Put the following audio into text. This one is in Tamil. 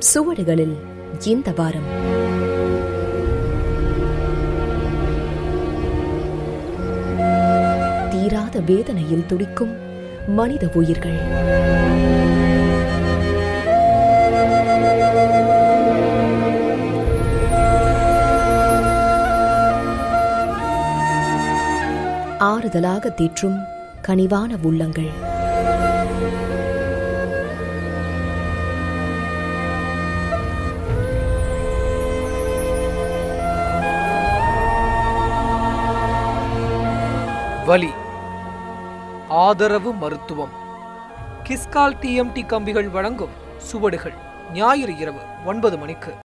சுவடுகளில் இந்த வாரம் தீராத வேதனையில் துடிக்கும் மனித உயிர்கள் ஆறுதலாக தேற்றும் கனிவான உள்ளங்கள் வலி ஆதரவு மருத்துவம் கிஸ்கால் டிஎம்டி கம்பிகள் வழங்கும் சுவடுகள் ஞாயிறு இரவு ஒன்பது மணிக்கு